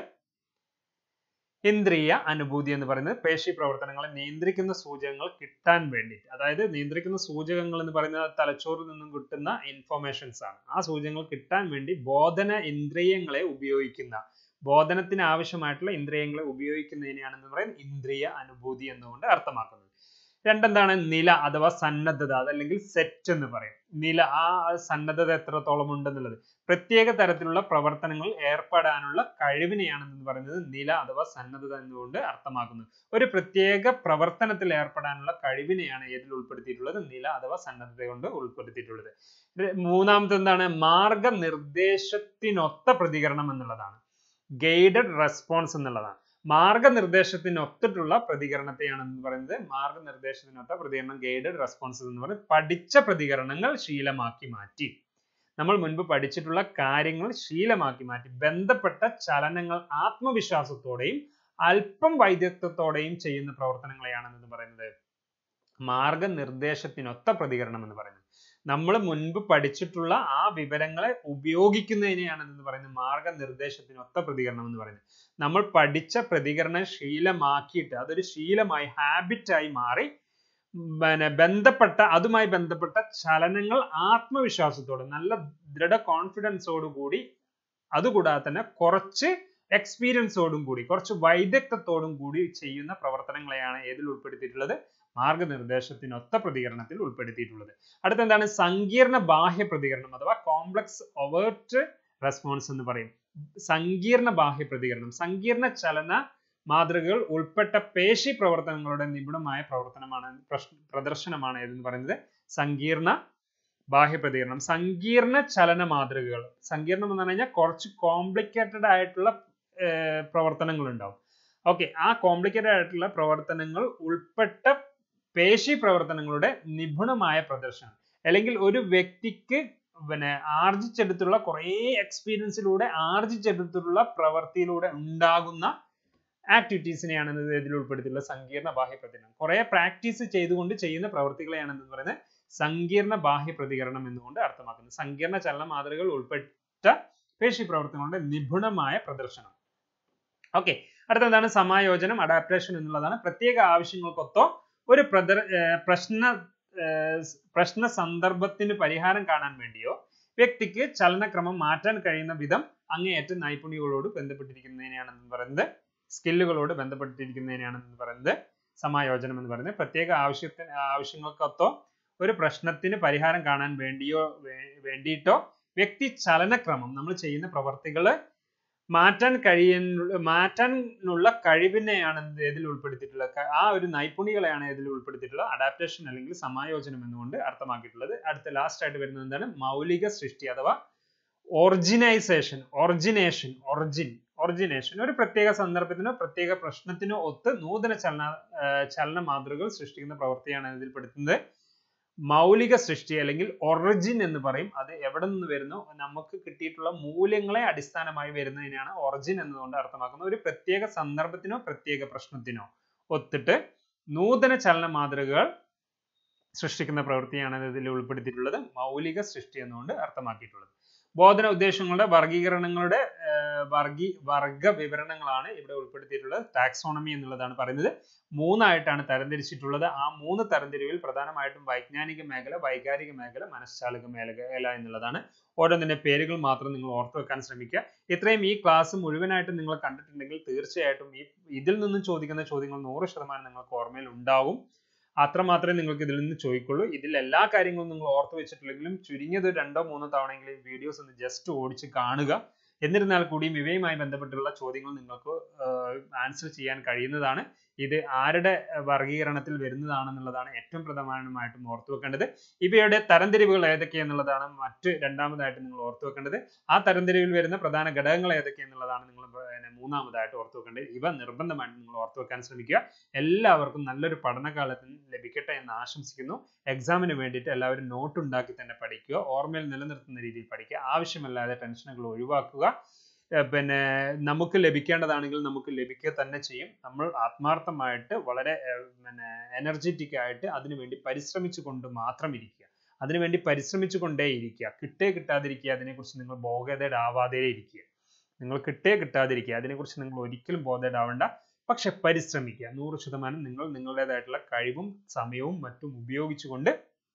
ഇന്ദ്രിയ അനുഭൂതി എന്ന് പറയുന്നത് പേശി പ്രവർത്തനങ്ങളെ നിയന്ത്രിക്കുന്ന സൂചകങ്ങൾ കിട്ടാൻ വേണ്ടിയിട്ട് അതായത് നിയന്ത്രിക്കുന്ന സൂചകങ്ങൾ എന്ന് പറയുന്നത് തലച്ചോറിൽ നിന്നും കിട്ടുന്ന ഇൻഫോർമേഷൻസ് ആണ് ആ സൂചകങ്ങൾ കിട്ടാൻ വേണ്ടി ബോധന ഇന്ദ്രിയങ്ങളെ ഉപയോഗിക്കുന്ന ബോധനത്തിന് ആവശ്യമായിട്ടുള്ള ഇന്ദ്രിയങ്ങളെ ഉപയോഗിക്കുന്നതിനെയാണ് എന്ന് പറയുന്നത് ഇന്ദ്രിയ അനുഭൂതി എന്നുകൊണ്ട് അർത്ഥമാക്കുന്നത് രണ്ടെന്താണ് നില അഥവാ സന്നദ്ധത അതല്ലെങ്കിൽ സെറ്റ് എന്ന് പറയും നില ആ സന്നദ്ധത എത്രത്തോളം ഉണ്ടെന്നുള്ളത് പ്രത്യേക തരത്തിലുള്ള പ്രവർത്തനങ്ങളിൽ ഏർപ്പെടാനുള്ള കഴിവിനെയാണ് എന്ന് പറയുന്നത് നില അഥവാ സന്നദ്ധത എന്നുകൊണ്ട് അർത്ഥമാക്കുന്നത് ഒരു പ്രത്യേക പ്രവർത്തനത്തിൽ ഏർപ്പെടാനുള്ള കഴിവിനെയാണ് ഏതിൽ ഉൾപ്പെടുത്തിയിട്ടുള്ളത് നില അഥവാ സന്നദ്ധത കൊണ്ട് ഉൾപ്പെടുത്തിയിട്ടുള്ളത് മൂന്നാമത്തെ എന്താണ് മാർഗനിർദ്ദേശത്തിനൊത്ത പ്രതികരണം എന്നുള്ളതാണ് ഗൈഡഡ് റെസ്പോൺസ് എന്നുള്ളതാണ് മാർഗനിർദ്ദേശത്തിനൊത്തിട്ടുള്ള പ്രതികരണത്തെയാണ് എന്ന് പറയുന്നത് മാർഗനിർദ്ദേശത്തിനൊത്ത പ്രതികരണം ഗൈഡഡ് റെസ്പോൺസസ് എന്ന് പറയുന്നത് പഠിച്ച പ്രതികരണങ്ങൾ ശീലമാക്കി മാറ്റി നമ്മൾ മുൻപ് പഠിച്ചിട്ടുള്ള കാര്യങ്ങൾ ശീലമാക്കി മാറ്റി ബന്ധപ്പെട്ട ചലനങ്ങൾ ആത്മവിശ്വാസത്തോടെയും അല്പം വൈദഗ്ധ്യത്തോടെയും ചെയ്യുന്ന പ്രവർത്തനങ്ങളെയാണ് എന്ന് പറയുന്നത് മാർഗനിർദ്ദേശത്തിനൊത്ത പ്രതികരണം എന്ന് പറയുന്നത് നമ്മൾ മുൻപ് പഠിച്ചിട്ടുള്ള ആ വിവരങ്ങളെ ഉപയോഗിക്കുന്നതിനെയാണ് എന്ന് പറയുന്നത് മാർഗനിർദ്ദേശത്തിനൊത്ത പ്രതികരണം എന്ന് പറയുന്നത് നമ്മൾ പഠിച്ച പ്രതികരണം ശീലമാക്കിയിട്ട് അതൊരു ശീലമായി ഹാബിറ്റായി മാറി പിന്നെ ബന്ധപ്പെട്ട അതുമായി ബന്ധപ്പെട്ട ചലനങ്ങൾ ആത്മവിശ്വാസത്തോടെ നല്ല ദൃഢ കോൺഫിഡൻസോടു കൂടി അതുകൂടാതെ തന്നെ കുറച്ച് എക്സ്പീരിയൻസോടും കൂടി കുറച്ച് വൈദഗ്ധ്യത്തോടും കൂടി ചെയ്യുന്ന പ്രവർത്തനങ്ങളെയാണ് ഏതിൽ ഉൾപ്പെടുത്തിയിട്ടുള്ളത് മാർഗനിർദ്ദേശത്തിനൊത്ത പ്രതികരണത്തിൽ ഉൾപ്പെടുത്തിയിട്ടുള്ളത് അടുത്ത എന്താണ് സങ്കീർണ ബാഹ്യ പ്രതികരണം അഥവാ കോംപ്ലക്സ് ഒവേർട്ട് റെസ്പോൺസ് എന്ന് പറയും സങ്കീർണ ബാഹ്യ പ്രതികരണം സങ്കീർണ ചലന മാതൃകകൾ ഉൾപ്പെട്ട പേശി പ്രവർത്തനങ്ങളുടെ നിപുണമായ പ്രവർത്തനമാണ് പ്രദർശനമാണ് എന്ന് പറയുന്നത് സങ്കീർണ ബാഹ്യ പ്രതികരണം സങ്കീർണ ചലന മാതൃകകൾ സങ്കീർണം എന്ന് പറഞ്ഞു കഴിഞ്ഞാൽ കുറച്ച് കോംപ്ലിക്കേറ്റഡ് ആയിട്ടുള്ള പ്രവർത്തനങ്ങൾ ഉണ്ടാവും ഓക്കെ ആ കോംപ്ലിക്കേറ്റഡ് ആയിട്ടുള്ള പ്രവർത്തനങ്ങൾ ഉൾപ്പെട്ട പേശി പ്രവർത്തനങ്ങളുടെ നിപുണമായ പ്രദർശനം അല്ലെങ്കിൽ ഒരു വ്യക്തിക്ക് പിന്നെ ആർജിച്ചെടുത്തുള്ള കുറേ എക്സ്പീരിയൻസിലൂടെ ആർജിച്ചെടുത്തുള്ള പ്രവൃത്തിയിലൂടെ ഉണ്ടാകുന്ന ആക്ടിവിറ്റീസിനെയാണ് എന്ത് ഇതിൽ ഉൾപ്പെടുത്തിയിട്ടുള്ള സങ്കീർണ ബാഹ്യ പ്രതികരണം കുറെ പ്രാക്ടീസ് ചെയ്തുകൊണ്ട് ചെയ്യുന്ന പ്രവൃത്തികളെയാണ് എന്ന് പറയുന്നത് സങ്കീർണ ബാഹ്യ പ്രതികരണം എന്നുകൊണ്ട് അർത്ഥമാക്കുന്നത് സങ്കീർണ ചലന മാതൃകകൾ ഉൾപ്പെട്ട പേശി പ്രവർത്തനങ്ങളുടെ നിപുണമായ പ്രദർശനം ഓക്കെ അടുത്ത എന്താണ് സമായോജനം അഡാപ്റ്റേഷൻ എന്നുള്ളതാണ് പ്രത്യേക ആവശ്യങ്ങൾക്കൊത്തോ ഒരു പ്രദർ ഏർ പ്രശ്ന ഏർ പ്രശ്ന സന്ദർഭത്തിന് പരിഹാരം കാണാൻ വേണ്ടിയോ വ്യക്തിക്ക് ചലനക്രമം മാറ്റാൻ കഴിയുന്ന വിധം അങ്ങേയറ്റ നൈപുണ്യങ്ങളോട് ബന്ധപ്പെട്ടിരിക്കുന്നതിനെയാണ് എന്ന് പറയുന്നത് സ്കില്ലുകളോട് ബന്ധപ്പെട്ടിരിക്കുന്നതിനെയാണ് എന്ന് പറയുന്നത് സമായോജനം എന്ന് പറയുന്നത് പ്രത്യേക ആവശ്യത്തിന് ആവശ്യങ്ങൾക്കൊത്തോ ഒരു പ്രശ്നത്തിന് പരിഹാരം കാണാൻ വേണ്ടിയോ വേ- വേണ്ടിയിട്ടോ വ്യക്തി ചലനക്രമം നമ്മൾ ചെയ്യുന്ന പ്രവർത്തികൾ മാറ്റാൻ കഴിയുന്ന മാറ്റാനുള്ള കഴിവിനെയാണ് എന്ത് ഇതിൽ ഉൾപ്പെടുത്തിയിട്ടുള്ളത് ക- ആ ഒരു നൈപുണികളെയാണ് ഇതിൽ ഉൾപ്പെടുത്തിയിട്ടുള്ളത് അഡാപ്റ്റേഷൻ അല്ലെങ്കിൽ സമായോജനം എന്നുകൊണ്ട് അർത്ഥമാക്കിയിട്ടുള്ളത് അടുത്ത ലാസ്റ്റ് ആയിട്ട് വരുന്നത് എന്താണ് മൗലിക സൃഷ്ടി അഥവാ ഓറിജിനൈസേഷൻ ഒറിജിനേഷൻ ഒറിജിൻ ഒറിജിനേഷൻ ഒരു പ്രത്യേക സന്ദർഭത്തിനോ പ്രത്യേക പ്രശ്നത്തിനോ ഒത്ത് നൂതന ചലന ആ, ചലന മാതൃകകൾ സൃഷ്ടിക്കുന്ന പ്രവൃത്തിയാണ് ഇതിൽ പെടുത്തുന്നത് മൗലിക സൃഷ്ടി അല്ലെങ്കിൽ ഒറിജിൻ എന്ന് പറയും അത് എവിടെ നിന്ന് വരുന്നു നമുക്ക് കിട്ടിയിട്ടുള്ള മൂല്യങ്ങളെ അടിസ്ഥാനമായി വരുന്നതിനാണ് ഒറിജിൻ എന്നതുകൊണ്ട് അർത്ഥമാക്കുന്നത് ഒരു പ്രത്യേക സന്ദർഭത്തിനോ പ്രത്യേക പ്രശ്നത്തിനോ ഒത്തിട്ട് നൂതന ചലന മാതൃകകൾ സൃഷ്ടിക്കുന്ന പ്രവൃത്തിയാണ് ഇതിൽ ഉൾപ്പെടുത്തിയിട്ടുള്ളത് മൗലിക സൃഷ്ടി എന്നുകൊണ്ട് അർത്ഥമാക്കിയിട്ടുള്ളത് ബോധന ഉദ്ദേശങ്ങളുടെ വർഗീകരണങ്ങളുടെ ആഹ് വർഗീ വർഗ വിവരണങ്ങളാണ് ഇവിടെ ഉൾപ്പെടുത്തിയിട്ടുള്ളത് ടാക്സോണമി എന്നുള്ളതാണ് പറയുന്നത് മൂന്നായിട്ടാണ് തരംതിരിച്ചിട്ടുള്ളത് ആ മൂന്ന് തരംതിരിവിൽ പ്രധാനമായിട്ടും വൈജ്ഞാനിക മേഖല വൈകാരിക മേഖല മനഃശാലക മേഖല എന്നുള്ളതാണ് ഓരോന്നിന്റെ പേരുകൾ മാത്രം നിങ്ങൾ ഓർത്തു വെക്കാൻ ശ്രമിക്കുക ഇത്രയും ഈ ക്ലാസ് മുഴുവനായിട്ട് നിങ്ങൾ കണ്ടിട്ടുണ്ടെങ്കിൽ തീർച്ചയായിട്ടും ഈ ഇതിൽ നിന്നും ചോദിക്കുന്ന ചോദ്യങ്ങൾ നൂറ് ശതമാനം നിങ്ങൾക്ക് ഓർമ്മയിൽ ഉണ്ടാവും അത്രമാത്രമേ നിങ്ങൾക്ക് ഇതിൽ നിന്ന് ചോദിക്കുള്ളൂ ഇതിൽ എല്ലാ കാര്യങ്ങളും നിങ്ങൾ ഓർത്ത് വെച്ചിട്ടില്ലെങ്കിലും ചുരുങ്ങിയത് ഒരു രണ്ടോ മൂന്നോ തവണയെങ്കിലും വീഡിയോസ് ഒന്ന് ജസ്റ്റ് ഓടിച്ച് കാണുക എന്നിരുന്നാൽ കൂടിയും ഇവയുമായി ബന്ധപ്പെട്ടുള്ള ചോദ്യങ്ങൾ നിങ്ങൾക്ക് ആൻസർ ചെയ്യാൻ കഴിയുന്നതാണ് ഇത് ആരുടെ അഹ് വർഗീകരണത്തിൽ വരുന്നതാണെന്നുള്ളതാണ് ഏറ്റവും പ്രധാനമായിട്ടും ഓർത്തു വെക്കേണ്ടത് ഇവയുടെ തരംതിരിവുകൾ ഏതൊക്കെയെന്നുള്ളതാണ് മറ്റ് രണ്ടാമതായിട്ട് നിങ്ങൾ ഓർത്തു വെക്കേണ്ടത് ആ തരംതിരിവിൽ വരുന്ന പ്രധാന ഘടകങ്ങൾ ഏതൊക്കെയെന്നുള്ളതാണ് നിങ്ങൾ പിന്നെ മൂന്നാമതായിട്ട് ഓർത്തു വെക്കേണ്ടത് ഇവ നിർബന്ധമായിട്ട് നിങ്ങൾ ഓർത്തു വെക്കാൻ ശ്രമിക്കുക എല്ലാവർക്കും നല്ലൊരു പഠനകാലത്തിന് ലഭിക്കട്ടെ എന്ന് ആശംസിക്കുന്നു എക്സാമിന് വേണ്ടിയിട്ട് എല്ലാവരും നോട്ട് ഉണ്ടാക്കി തന്നെ പഠിക്കുക ഓർമ്മയിൽ നിലനിർത്തുന്ന രീതിയിൽ പഠിക്കുക ആവശ്യമല്ലാതെ ടെൻഷനുകൾ ഒഴിവാക്കുക ഏർ പിന്നെ നമുക്ക് ലഭിക്കേണ്ടതാണെങ്കിൽ നമുക്ക് ലഭിക്കുക തന്നെ ചെയ്യും നമ്മൾ ആത്മാർത്ഥമായിട്ട് വളരെ ഏർ പിന്നെ എനർജറ്റിക് ആയിട്ട് അതിനുവേണ്ടി പരിശ്രമിച്ചു കൊണ്ട് മാത്രം ഇരിക്കുക അതിനുവേണ്ടി പരിശ്രമിച്ചു കൊണ്ടേ ഇരിക്കുക കിട്ടേ കിട്ടാതിരിക്കുക അതിനെക്കുറിച്ച് നിങ്ങൾ ബോധേഡ് ആവാതെ ഇരിക്കുക നിങ്ങൾ കിട്ടേ കിട്ടാതിരിക്കുക അതിനെക്കുറിച്ച് നിങ്ങൾ ഒരിക്കലും ബോധേഡ് ആവേണ്ട പക്ഷെ പരിശ്രമിക്കുക നൂറ് ശതമാനം നിങ്ങൾ നിങ്ങളുടേതായിട്ടുള്ള കഴിവും സമയവും മറ്റും ഉപയോഗിച്ചുകൊണ്ട്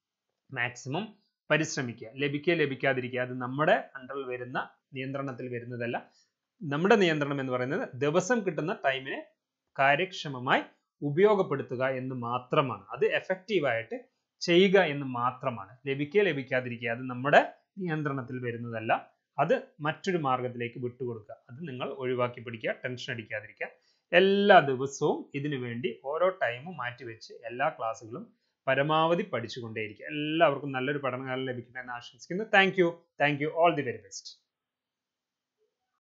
മാക്സിമം പരിശ്രമിക്കുക ലഭിക്കുക ലഭിക്കാതിരിക്കുക അത് നമ്മുടെ അണ്ടറിൽ വരുന്ന നിയന്ത്രണത്തിൽ വരുന്നതല്ല നമ്മുടെ നിയന്ത്രണം എന്ന് പറയുന്നത് ദിവസം കിട്ടുന്ന ടൈമിനെ കാര്യക്ഷമമായി ഉപയോഗപ്പെടുത്തുക എന്ന് മാത്രമാണ് അത് എഫക്റ്റീവായിട്ട് ചെയ്യുക എന്ന് മാത്രമാണ് ലഭിക്കുക ലഭിക്കാതിരിക്കുക അത് നമ്മുടെ നിയന്ത്രണത്തിൽ വരുന്നതല്ല അത് മറ്റൊരു മാർഗത്തിലേക്ക് വിട്ടുകൊടുക്കുക അത് നിങ്ങൾ ഒഴിവാക്കി പിടിക്കുക ടെൻഷൻ അടിക്കാതിരിക്കുക എല്ലാ ദിവസവും ഇതിനു വേണ്ടി ഓരോ ടൈമും മാറ്റിവെച്ച് എല്ലാ ക്ലാസ്സുകളും പരമാവധി പഠിച്ചുകൊണ്ടേയിരിക്കുക എല്ലാവർക്കും നല്ലൊരു പഠനകാലം ലഭിക്കട്ടെ എന്ന് ആശംസിക്കുന്നു thank you thank you all the very best